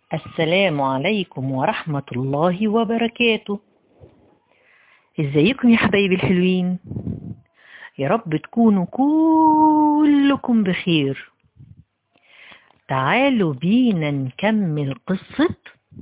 السلام عليكم ورحمة الله وبركاته ازيكم يا حبايبي الحلوين يا رب تكونوا كلكم بخير تعالوا بينا نكمل قصة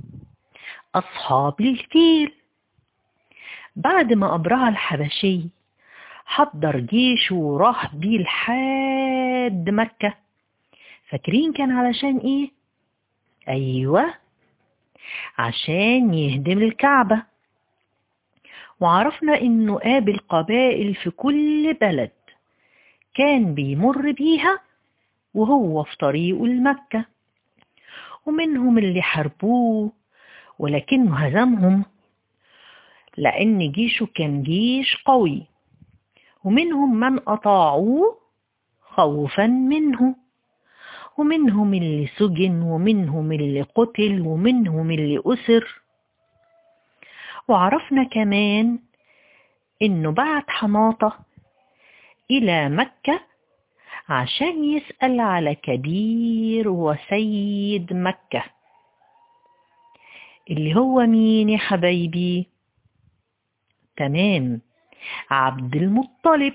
أصحاب الفيل بعد ما أبرهة الحبشي حضر جيشه وراح بيه لحد مكة فاكرين كان علشان ايه؟ أيوة عشان يهدم الكعبة وعرفنا إنه قابل قبائل في كل بلد كان بيمر بيها وهو في طريقه لمكة ومنهم اللي حاربوه ولكنه هزمهم لأن جيشه كان جيش قوي ومنهم من أطاعوه خوفا منه ومنهم اللي سجن ومنهم اللي قتل ومنهم اللي أسر وعرفنا كمان إنه بعت حماطة إلى مكة عشان يسأل على كبير وسيد مكة اللي هو مين يا حبايبي تمام عبد المطلب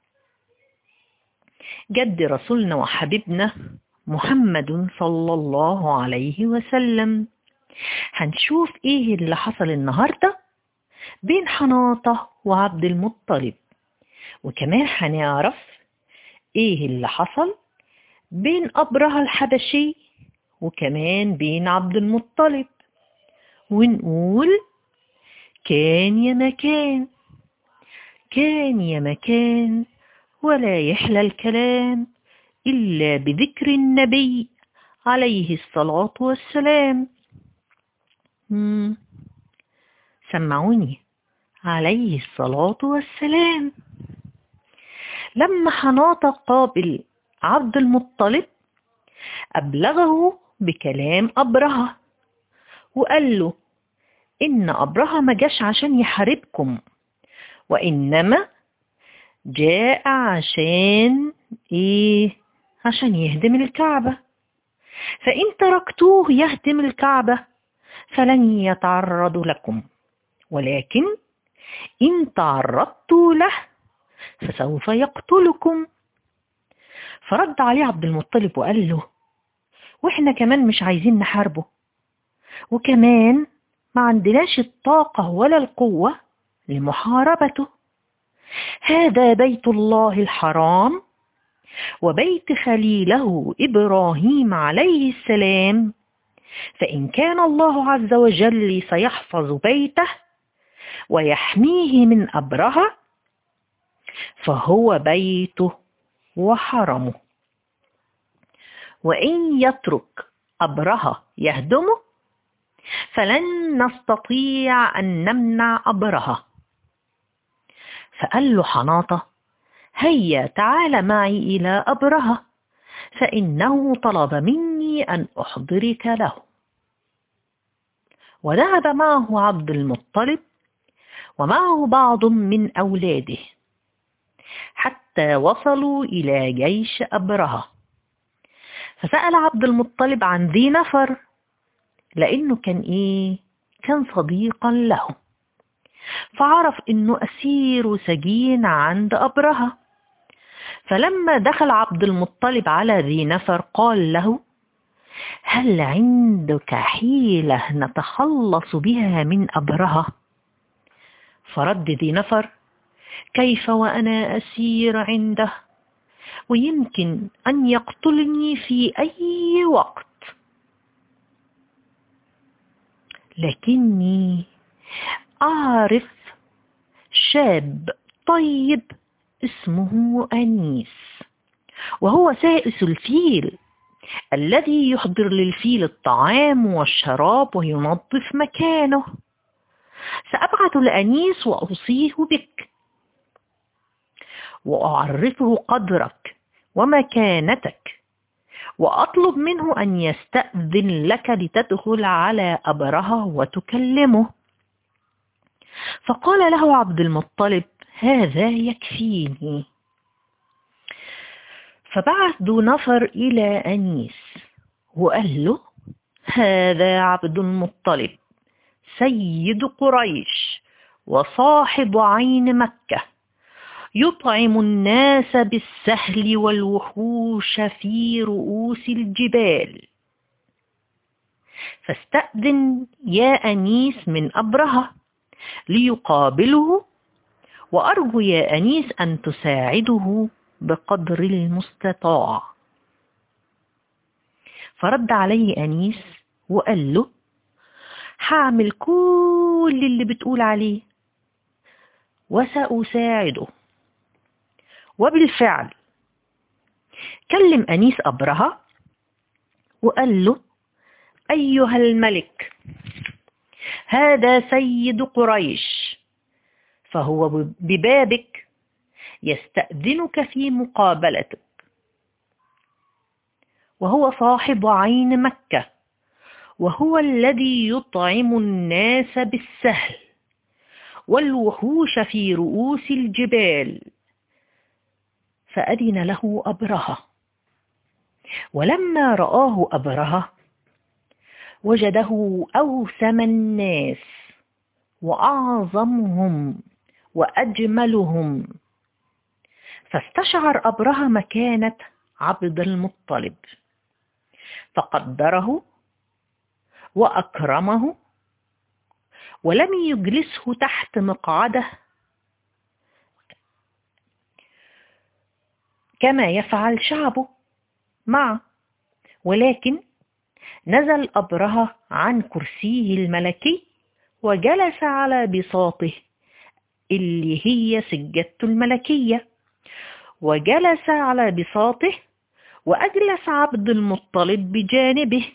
جد رسولنا وحبيبنا محمد صلى الله عليه وسلم هنشوف ايه اللي حصل النهارده بين حناطة وعبد المطلب وكمان هنعرف ايه اللي حصل بين أبرهة الحبشي وكمان بين عبد المطلب ونقول كان يا مكان كان يا مكان ولا يحلى الكلام إلا بذكر النبي عليه الصلاة والسلام مم. سمعوني عليه الصلاة والسلام لما حناط قابل عبد المطلب أبلغه بكلام أبرهة وقال له إن أبرهة ما جاش عشان يحاربكم وإنما جاء عشان إيه عشان يهدم الكعبة فإن تركتوه يهدم الكعبة فلن يتعرض لكم ولكن إن تعرضتوا له فسوف يقتلكم فرد عليه عبد المطلب وقال له وإحنا كمان مش عايزين نحاربه وكمان ما عندناش الطاقة ولا القوة لمحاربته هذا بيت الله الحرام وبيت خليله إبراهيم عليه السلام فإن كان الله عز وجل سيحفظ بيته ويحميه من أبرهة فهو بيته وحرمه وإن يترك أبرهة يهدمه فلن نستطيع أن نمنع أبرهة فقال له حناطة هيا تعال معي إلى أبرهة فإنه طلب مني أن أحضرك له وذهب معه عبد المطلب ومعه بعض من أولاده حتى وصلوا إلى جيش أبرهة فسأل عبد المطلب عن ذي نفر لأنه كان إيه؟ كان صديقا له فعرف إنه أسير وسجين عند أبرهة فلما دخل عبد المطلب على ذي نفر قال له هل عندك حيلة نتخلص بها من أبرهة فرد ذي نفر كيف وأنا أسير عنده ويمكن أن يقتلني في أي وقت لكني أعرف شاب طيب اسمه أنيس وهو سائس الفيل الذي يحضر للفيل الطعام والشراب وينظف مكانه سأبعث لأنيس وأوصيه بك وأعرفه قدرك ومكانتك وأطلب منه أن يستأذن لك لتدخل على أبرهة وتكلمه فقال له عبد المطلب هذا يكفيني فبعث ذو نفر إلى أنيس وقال له هذا عبد المطلب سيد قريش وصاحب عين مكة يطعم الناس بالسهل والوحوش في رؤوس الجبال فاستأذن يا أنيس من أبرهة ليقابله وأرجو يا أنيس أن تساعده بقدر المستطاع فرد عليه أنيس وقال له هعمل كل اللي بتقول عليه وسأساعده وبالفعل كلم أنيس أبرهة وقال له أيها الملك هذا سيد قريش فهو ببابك يستأذنك في مقابلتك وهو صاحب عين مكة وهو الذي يطعم الناس بالسهل والوحوش في رؤوس الجبال فأذن له أبرهة ولما رآه أبرهة وجده أوسم الناس وأعظمهم وأجملهم فاستشعر أبرهة مكانة عبد المطلب فقدره وأكرمه ولم يجلسه تحت مقعده كما يفعل شعبه معه ولكن نزل أبرهة عن كرسيه الملكي وجلس على بساطه اللي هي سجدته الملكية وجلس على بساطه وأجلس عبد المطلب بجانبه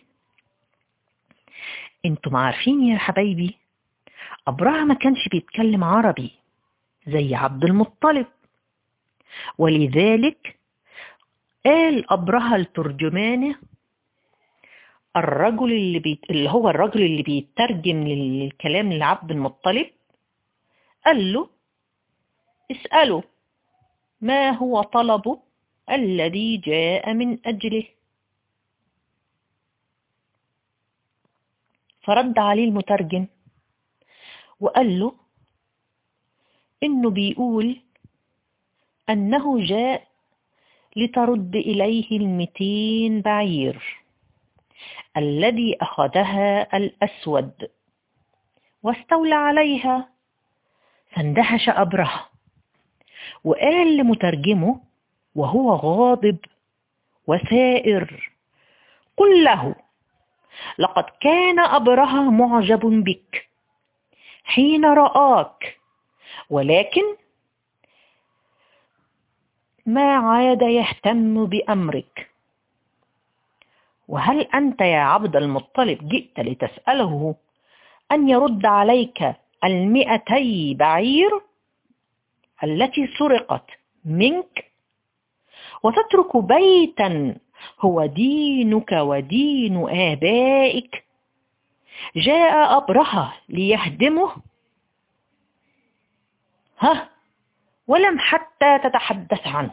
انتم عارفين يا حبايبي أبرهة ما كانش بيتكلم عربي زي عبد المطلب ولذلك قال أبرهة لترجمانه الرجل اللي, بيت... اللي هو الرجل اللي بيترجم للكلام لعبد المطلب قال له اسأله ما هو طلبه الذي جاء من أجله فرد عليه المترجم وقال له إنه بيقول أنه جاء لترد إليه المتين بعير الذي أخذها الأسود واستولى عليها فاندهش أبرهة وقال لمترجمه وهو غاضب وثائر قل له لقد كان أبرهة معجب بك حين رآك ولكن ما عاد يهتم بأمرك وهل أنت يا عبد المطلب جئت لتسأله أن يرد عليك المئتي بعير التي سرقت منك وتترك بيتا هو دينك ودين آبائك جاء أبرهة ليهدمه ها ولم حتى تتحدث عنه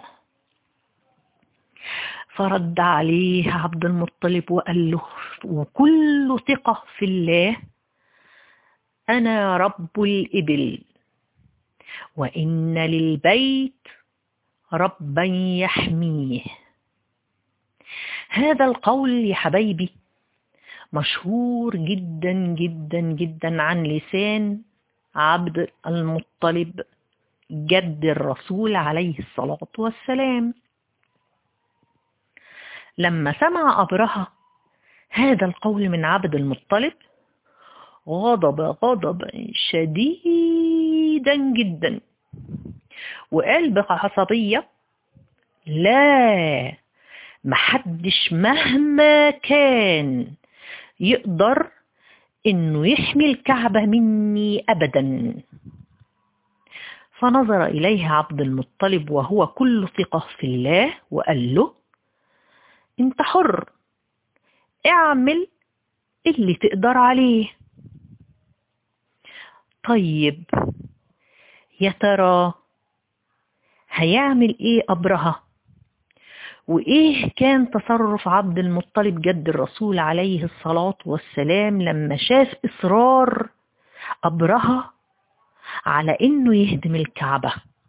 فرد عليه عبد المطلب وقال له وكل ثقة في الله أنا رب الإبل وإن للبيت ربا يحميه هذا القول يا حبايبي مشهور جدا جدا جدا عن لسان عبد المطلب جد الرسول عليه الصلاة والسلام لما سمع أبرهة هذا القول من عبد المطلب غضب غضبا شديدا جدا وقال بعصبية لا محدش مهما كان يقدر انه يحمي الكعبة مني ابدا فنظر إليه عبد المطلب وهو كل ثقة في الله وقال له انت حر اعمل اللي تقدر عليه طيب يا ترى هيعمل ايه أبرهة وإيه كان تصرف عبد المطلب جد الرسول عليه الصلاة والسلام لما شاف إصرار أبرهة على إنه يهدم الكعبة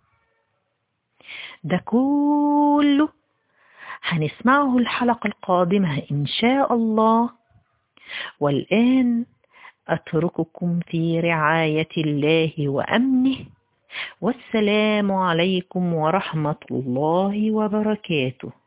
ده كله هنسمعه الحلقة القادمة إن شاء الله والآن أترككم في رعاية الله وأمنه والسلام عليكم ورحمة الله وبركاته